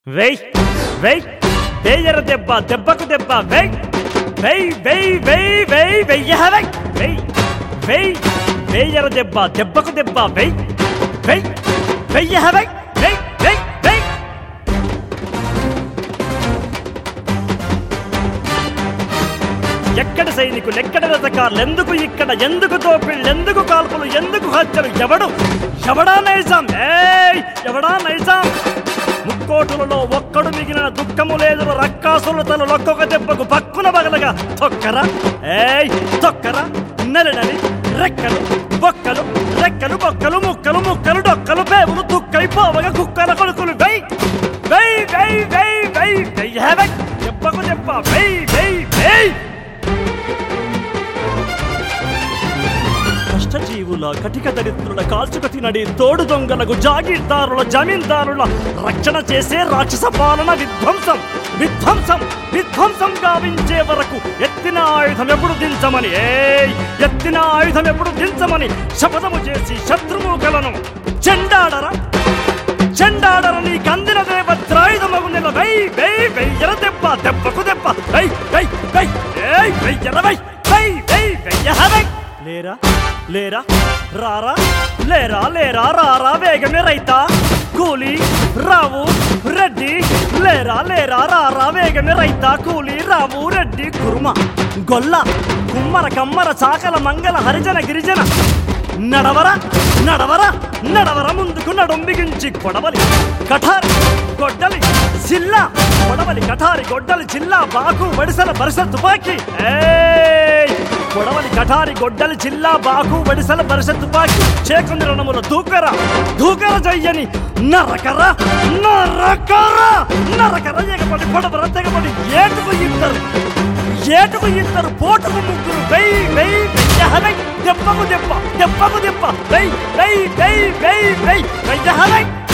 వెయ్ వెయ్ వేయర దెబ్బ దెబ్బకు దెబ్బ వెయ్ వెయ్ వెయ్ వెయ్ వెయ్ వెయ్య వెయ్ వెయ్ వెయ్ వేయర దెబ్బ దెబ్బకు దెబ్బ వెయ్ వెయ్ వెయ్య వెయ్ వెయ్ వెయ్ వెయ్ ఎక్కడ సైనికులు ఎక్కడ రథకారులు ఎందుకు ఇక్కడ ఎందుకు దోపిళ్ళు ఎందుకు కాల్పులు ఎందుకు హత్యలు ఎవడు ఎవడా నైజాం ఏయ్ ఎవడా నైజాం ముక్కోటులలో ఒక్కడు మిగిలిన దుఃఖము లేదు రక్కాసుల తల ఒక్కొక్క దెబ్బకు పక్కున బగలగా తొక్కరా ఏయ్ తొక్కరా నలినలి రెక్కలు బొక్కలు రెక్కలు బొక్కలు ముక్కలు ముక్కలు డొక్కలు పేవులు దుక్కై పోవగా కుక్కల కొడుకులు వెయ్ వెయ్ వెయ్ వెయ్ వెయ్ వెయ్ హెవెక్ దెబ్బకు దెబ్బ వెయ్ వెయ్ వెయ్ కష్టజీవుల కటిక దరిద్రుల కాల్చుక తినడి తోడు దొంగలకు జాగీర్దారుల జమీందారుల రక్షణ చేసే రాక్షస పాలన విధ్వంసం విధ్వంసం విధ్వంసం గావించే వరకు ఎత్తిన ఆయుధం ఎప్పుడు దించమని ఏయ్ ఎత్తిన ఆయుధం ఎప్పుడు దించమని శపథము చేసి శత్రుమూకలను చెండాడరా చెండాడర నీ కందిన దేవత్రాయుధమగు నెల వై వై వెయ్యర దెబ్బ దెబ్బకు దెబ్బ వై వై వై ఏయ్ వెయ్యర వై వై వై వెయ్యహ వై లేరా లేరా రారా లేరా లేరా రారా వేగమే రైతా కూలి రావు రెడ్డి లేరా లేరా రారా వేగమే రైతా కూలి రావు రెడ్డి కుర్మ గొల్ల కుమ్మర కమ్మర చాకల మంగళ హరిజన గిరిజన నడవరా నడవరా నడవర ముందుకు నడుం బిగించి కొడవలి కఠారి గొడ్డలి జిల్లా కొడవలి కఠారి గొడ్డలి జిల్లా బాకు వడిసల బరిస తుపాకీ ఏయ్! కొడవలి కఠారి గొడ్డలి జిల్లా బాకు వడిసల బరిస తుపాకీ చేకుంది రణముల దూకర దూకర జయ్యని నరకర నరకర నరకర ఎగపడి పొడవర తెగపడి ఏటుకు ఇద్దరు ఏటుకు ఇద్దరు పోటుకు ముగ్గురు వెయ్యి వెయ్యి వెయ్యి దెబ్బకు దెబ్బ దెబ్బకు దెబ్బ వెయ్యి వెయ్యి వెయ్యి వెయ్యి వెయ్యి వెయ్యి